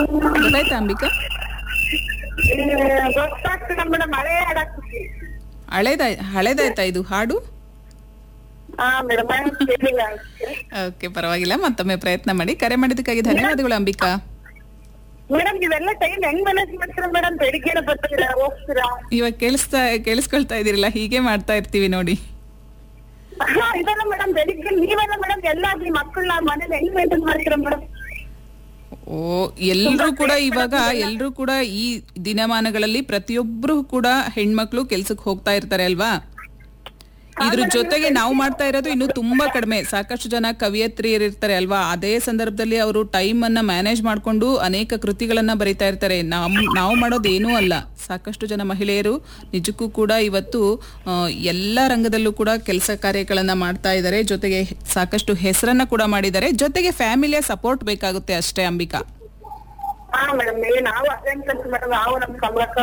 ಗೊತ್ತಾಯ್ತಾ ಅಂಬಿಕಾ ಗೊತ್ತಾಗ್ತಿಲ್ಲ ಮೇಡಮ್ ಮಳೆ ಹಾಡಾಕ್ತಿವಿ ಹಳೇದಾಯ್ ಹಳೇದಾಯ್ತಾ ಇದು ಹಾಡು ಹಾ ಮೇಡಮ್ ಕೇಳಿಲ್ಲ ಓಕೆ ಪರವಾಗಿಲ್ಲ ಮತ್ತೊಮ್ಮೆ ಪ್ರಯತ್ನ ಮಾಡಿ ಕರೆ ಮಾಡಿದ್ದಕ್ಕಾಗಿ ಧನ್ಯವಾದಗಳು ಅಂಬಿಕಾ ಮೇಡಮ್ ನೀವೆಲ್ಲ ಟೈಮ್ ಹೆಂಗ್ ಮ್ಯಾನೇಜ್ ಮಾಡ್ತೀರಾ ಮೇಡಮ್ ಬೆಳಿಗ್ಗೆ ಬರ್ತೀರಾ ಹೋಗ್ತೀರಾ ಇವಾಗ ಕೇಳಿಸ್ತಾ ಕೇಳಿಸ್ಕೊಳ್ತಾ ಇದ್ದೀರಲ್ಲ ಹೀಗೆ ಮಾಡ್ತಾ ಇರ್ತೀವಿ ನೋಡಿ ಹಾ, ಇದಲ್ಲ ಮೇಡಮ್ ಬೆಳಿಗ್ಗೆ ನೀವೆಲ್ಲ ಮೇಡಮ್ ಎಲ್ಲ ನಿಮ್ ಮಕ್ಕಳನ್ನ ಮನೇಲಿ ಹೆಂಗ್ ಮೇಂಟೈನ್ ಮಾಡ್ತೀರಾ ಮೇಡಮ್ ಓ ಎಲ್ರೂ ಕೂಡ ಇವಾಗ ಎಲ್ರೂ ಕೂಡ ಈ ದಿನಮಾನಗಳಲ್ಲಿ ಪ್ರತಿಯೊಬ್ರು ಕೂಡ ಹೆಣ್ಮಕ್ಳು ಕೆಲ್ಸಕ್ಕೆ ಹೋಗ್ತಾ ಇರ್ತಾರೆ ಅಲ್ವಾ ಇದ್ರ ಜೊತೆಗೆ ನಾವು ಮಾಡ್ತಾ ಇರೋದು ಇನ್ನು ತುಂಬಾ ಕಡಿಮೆ ಸಾಕಷ್ಟು ಜನ ಕವಿಯತ್ರಿಯರು ಇರ್ತಾರೆ ಅಲ್ವಾ ಅದೇ ಸಂದರ್ಭದಲ್ಲಿ ಅವರು ಟೈಮ್ ಅನ್ನ ಮ್ಯಾನೇಜ್ ಮಾಡ್ಕೊಂಡು ಅನೇಕ ಕೃತಿಗಳನ್ನ ಬರಿತಾ ಇರ್ತಾರೆ ನಮ್ ನಾವು ಮಾಡೋದು ಏನೂ ಅಲ್ಲ ಸಾಕಷ್ಟು ಜನ ಮಹಿಳೆಯರು ನಿಜಕ್ಕೂ ಕೂಡ ಇವತ್ತು ಆ, ಎಲ್ಲ ರಂಗದಲ್ಲೂ ಕೂಡ ಕೆಲಸ ಕಾರ್ಯಗಳನ್ನ ಮಾಡ್ತಾ ಇದ್ದಾರೆ ಜೊತೆಗೆ ಸಾಕಷ್ಟು ಹೆಸರನ್ನ ಕೂಡ ಮಾಡಿದ್ದಾರೆ ಜೊತೆಗೆ ಫ್ಯಾಮಿಲಿಯ ಸಪೋರ್ಟ್ ಬೇಕಾಗುತ್ತೆ ಅಷ್ಟೇ ಅಂಬಿಕಾ ಹಾ ಮೇಡಮ್ ನಾವು ಅದೇ ಮೇಡಮ್ ನಾವು ನಮ್ ಸಂಬಳಕ್ಕ